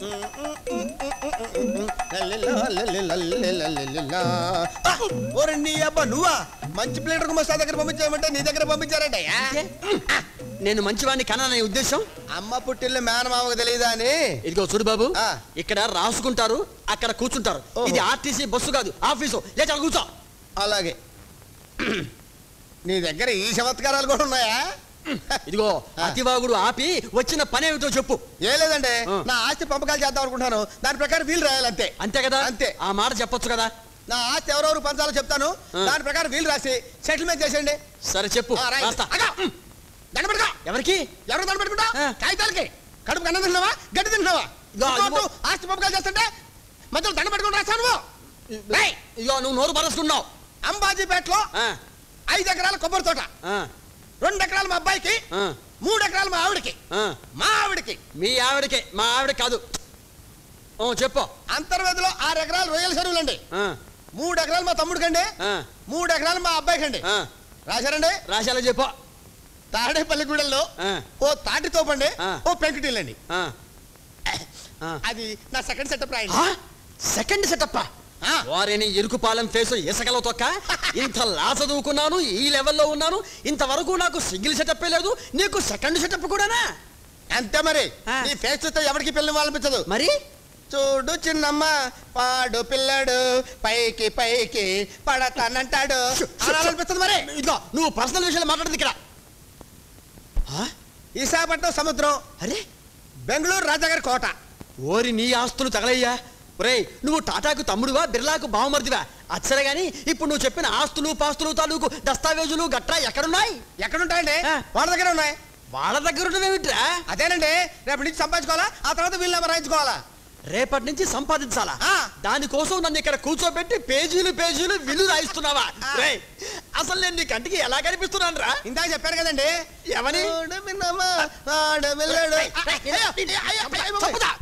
ఓరే నీ అబ్బా నువ్వా మంచి ప్లేటర్ గుమస్తా దగ్గర పంపించామంటే నీ దగ్గర పంపించారంటయ్యా నేను మంచివాడిని కనాలనే ఉద్దేశం అమ్మ పుట్టిల్లు మేనమామకు తెలియదా అని ఇదిగో చూడు బాబు ఆ. ఇక్కడ రాసుకుంటారు అక్కడ కూర్చుంటారు ఓహో. ఇది ఆర్టీసీ బస్సు కాదు ఆఫీసు లేచా కూర్చో అలాగే నీ దగ్గర ఈ చమత్కారాలు కూడా ఉన్నాయా ఇదిగో ఆ. అతివాగుడు ఆపి వచ్చిన పని ఏమిటో చెప్పు ఏ లేదండి ఆ. నా ఆస్తి పంపకాలు చేద్దాం అనుకుంటున్నాను దాని ప్రకారం వీలు రాయాలి అంతే అంతే కదా అంతే. ఆ మాట చెప్పొచ్చు కదా నా ఆస్తి ఎవరెవరు పంచాలో చెప్తాను ఆ. దాని ప్రకారం వీలు రాసి సెటిల్మెంట్ చేసేయండి సరే చెప్పు ఆ, రాయండి. రాస్తా అగా, దండ పెట్టుకో ఎవరికి ఎవరు దండ పెట్టుకుంటా ఆ. కాగితాలకి కడుపు కన్నం తింటున్నావా గడ్డి తింటున్నావా ఇదిగో, ఇంకోటి, ఇదిగో. ఆస్తి పంపకాలు చేస్తుంటే మధ్యలో దండ పెట్టుకుని రాస్తావు నువ్వు రేయ్, ఇగో నువ్వు నోరు పరచుకున్నావు అంబాజీపేటలో ఆ, ఐదు ఎకరాల కొబ్బరి తోట ఆ, రెండు ఎకరాలు మా అబ్బాయికి ఆ, మూడు ఎకరాలు మా ఆవిడకి ఆ. మా ఆవిడకి మీ ఆవిడకే మా ఆవిడ కాదు ఓ చెప్పు అంతర్వేదిలో ఆరు ఎకరాలు రొయ్యల చెరువులండి ఆ, మూడు ఎకరాలు మా తమ్ముడికండి ఆ, మూడు ఎకరాలు మా అబ్బాయికండి ఆ. రాశారండి రాశాలో చెప్పు తాడేపల్లిగూడెల్లో ఆ, ఓ తాటి తోపండి ఆ. ఓ పెంకుటిల్లండి ఆ, ఆ. అది నా సెకండ్ సెటప్ రాయండి ఆ? సెకండ్ సెటప్ ఆ. వారిని ఇరుకుపాలెం ఫేసు ఇసకలో తొక్క ఇంత లా చదువుకున్నాను ఈ లెవెల్లో ఉన్నాను ఇంతవరకు నాకు సింగిల్ సెటప్ లేదు నీకు సెకండ్ సెటప్ కూడానా అంతే మరి ఆ. నీ ఫేస్ చూస్తే ఎవరికి పిల్లలు వాళ్ళనిపించదు మరి చూడు చిన్నమ్మ పాడు పిల్లడు పైకి పైకి పడతానంటాడు అనాలనిపిస్తుంది మరి ఇదిగో నువ్వు పర్సనల్ విషయాలు మాట్లాడదు ఇక్కడ ఆ? విశాఖపట్నం సముద్రం అరే బెంగళూరు రాజాగారి కోట ఓరి నీ ఆస్తులు తగలయ్యా ఒరేయ్ నువ్వు టాటాకు తమ్ముడువా బిర్లాకు బావమరిదివా అచ్చరే గాని ఇప్పుడు నువ్వు చెప్పిన ఆస్తులు పాస్తులు తాలూకు దస్తావేజులు గట్రా ఎక్కడున్నాయి ఎక్కడుంటాయండి ఆ. వాళ్ళ దగ్గర ఉన్నాయి వాళ్ళ దగ్గర ఉన్నవేమిట్రా అదేనండి రేపటి నుంచి సంపాదించుకోవాలా ఆ తర్వాత వీళ్ళు నెంబర్ రాయించుకోవాలా రేపటి నుంచి సంపాదించాలా ఆ. దానికోసం నన్ను ఇక్కడ కూర్చోబెట్టి పేజీలు పేజీలు విల్లు రాయిస్తున్నావా ఆ. రేయ్, అసలు నేను నీ కంటికి ఎలా కనిపిస్తున్నాను రా ఇందాక చెప్పారు కదండి ఎవని? చూడు మిన్నమ్మ, పాడు పిల్లడు. రేయ్, రేయ్, అయ్యో, అయ్యో, అయ్యో, అయ్యో, చంపుతా.